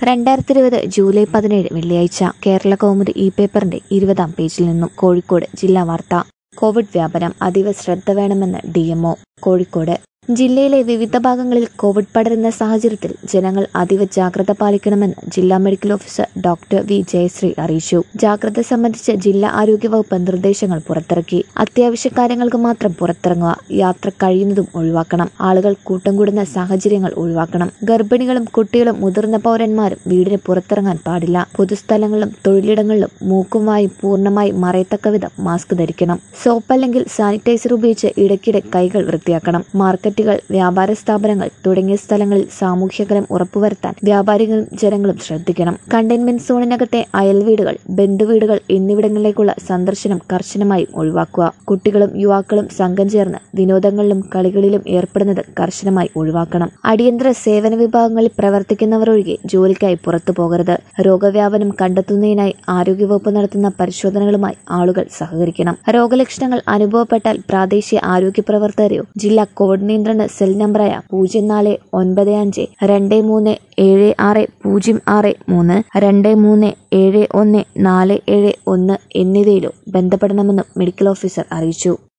രണ്ടായിരത്തി ഇരുപത് ജൂലൈ പതിനേഴ് വെള്ളിയാഴ്ച കേരള കൗമുദി ഇ പേപ്പറിന്റെ ഇരുപതാം പേജിൽ നിന്നും കോഴിക്കോട് ജില്ലാ വാർത്ത കോവിഡ് വ്യാപനം അതീവ ശ്രദ്ധ വേണമെന്ന് ഡി കോഴിക്കോട് ജില്ലയിലെ വിവിധ ഭാഗങ്ങളിൽ കോവിഡ് പടരുന്ന സാഹചര്യത്തിൽ ജനങ്ങൾ അതീവ ജാഗ്രത പാലിക്കണമെന്ന് ജില്ലാ medical officer doctor V Jayasree അറിയിച്ചു ജാഗ്രത സംബന്ധിച്ച് ജില്ലാ ആരോഗ്യവകുപ്പ് നിർദ്ദേശങ്ങൾ പുറത്തിറക്കി അത്യാവശ്യ കാര്യങ്ങൾക്ക് മാത്രം പുറത്തിറങ്ങുക യാത്ര കഴിയുന്നതും ഒഴിവാക്കണം ആളുകൾ കൂട്ടം കൂടുന്ന സാഹചര്യങ്ങൾ ഒഴിവാക്കണം ഗർഭിണികളും കുട്ടികളും മുതിർന്ന പൗരന്മാരും വീടിന് പുറത്തിറങ്ങാൻ പാടില്ല പൊതുസ്ഥലങ്ങളിലും തൊഴിലിടങ്ങളിലും മൂക്കും വായും പൂർണ്ണമായി മറയത്തക്ക വിധം മാസ്ക് ധരിക്കണം സോപ്പ് അല്ലെങ്കിൽ സാനിറ്റൈസർ ഉപയോഗിച്ച് ഇടയ്ക്കിടെ കൈകൾ വൃത്തിയാക്കണം മാർക്കറ്റുകൾ വ്യാപാര സ്ഥാപനങ്ങൾ തുടങ്ങിയ സ്ഥലങ്ങളിൽ സാമൂഹ്യകലം ഉറപ്പുവരുത്താൻ വ്യാപാരികളും ജനങ്ങളും ശ്രദ്ധിക്കണം കണ്ടെയ്ൻമെന്റ് സോണിനകത്തെ അയൽവീടുകൾ ബന്ധുവീടുകൾ എന്നിവിടങ്ങളിലേക്കുള്ള സന്ദർശനം കർശനമായും ഒഴിവാക്കുക കുട്ടികളും യുവാക്കളും സംഘം ചേർന്ന് വിനോദങ്ങളിലും കളികളിലും ഏർപ്പെടുന്നത് കർശനമായി ഒഴിവാക്കണം അടിയന്തര സേവന വിഭാഗങ്ങളിൽ പ്രവർത്തിക്കുന്നവരൊഴികെ ജോലിക്കായി പുറത്തു പോകരുത് രോഗവ്യാപനം കണ്ടെത്തുന്നതിനായി ആരോഗ്യവകുപ്പ് നടത്തുന്ന പരിശോധനകളുമായി ആളുകൾ സഹകരിക്കണം രോഗലക്ഷണങ്ങൾ അനുഭവപ്പെട്ടാൽ പ്രാദേശിക ആരോഗ്യ പ്രവർത്തകരെയോ ജില്ലാ കോവിഡ് നിയന്ത്രണ സെൽ നമ്പറായ പൂജ്യം നാല് ഒൻപത് അഞ്ച് രണ്ട് മൂന്ന് ഏഴ് ആറ് പൂജ്യം ആറ് മൂന്ന് രണ്ട് മൂന്ന് ഏഴ് ഒന്ന് നാല് ഏഴ് ഒന്ന് എന്നിവയിലോ ബന്ധപ്പെടണമെന്നും മെഡിക്കൽ ഓഫീസർ അറിയിച്ചു